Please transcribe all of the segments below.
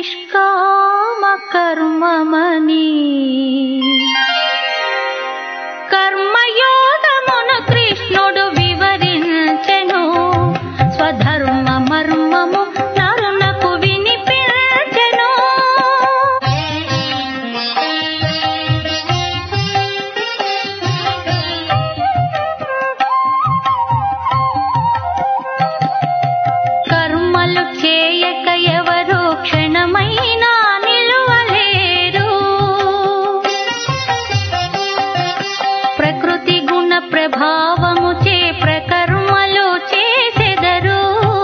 నిష్కామ కర్మమని కర్మయోగమును కృష్ణుడు వివరించెను స్వధర్మ మర్మము నరునకు వినిపించెను కర్మలు చేయక ఎవరు క్షణమైనా నిలువలేరు ప్రకృతి గుణ ప్రభావము చే ప్రకర్మలు చేసెదరు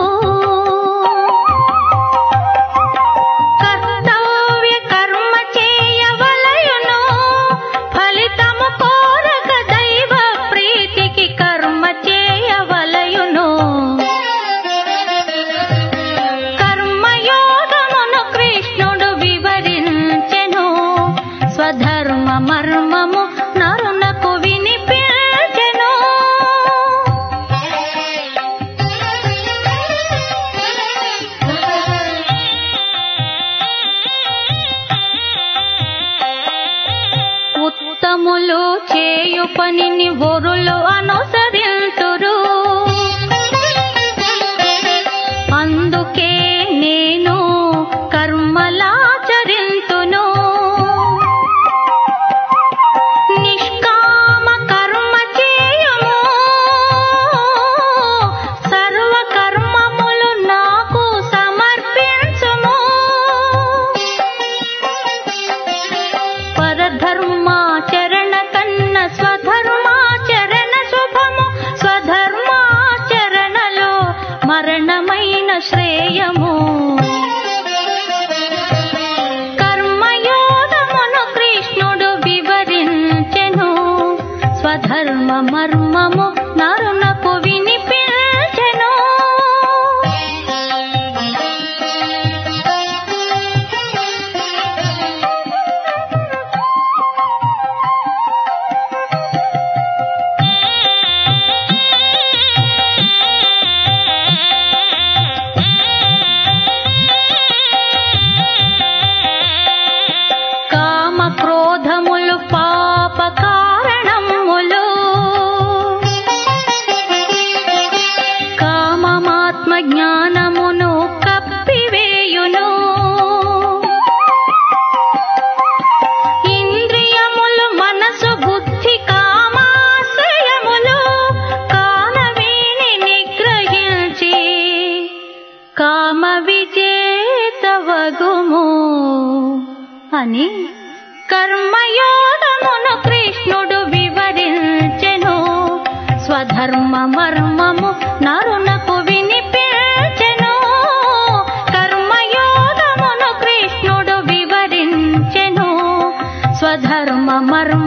కర్తవ్య కర్మ చేయవలయును ఫలితము కోరక దైవ ప్రీతికి కర్మ చేయవలయును కర్మయోగమును కృష్ణుడు వివరించెను స్వధర్మ మర్మము నరునకు వినిపించెను ఉత్తములు చేయు పనిని వరులు అనుసరింతురు అందుకే నేను కర్మలాచరింతును నిష్కామ కర్మ చేయము సర్వ కర్మములు నాకు సమర్పించుము పరధర్మాచరణ కన్న స్వధర్మాచరణ శుభము స్వధర్మాచరణలో మరణమైన శ్రేయము కర్మయోగమును కృష్ణుడు వివరించెను స్వధర్మ మర్మము నరునకు వినిపించెను కామ క్రోధములు పాప కారణములు కామమాత్మ జ్ఞానమును కప్పివేయును ఇంద్రియములు మనసు బుద్ధి కామాశ్రయములు కానవీని నిగ్రహించి కామ విజేతవగుము అని కర్మయోగమును కృష్ణుడు వివరించెను స్వధర్మ మర్మము నరునకు వినిపించెను కర్మయోగమును కృష్ణుడు వివరించెను స్వధర్మ మర్మ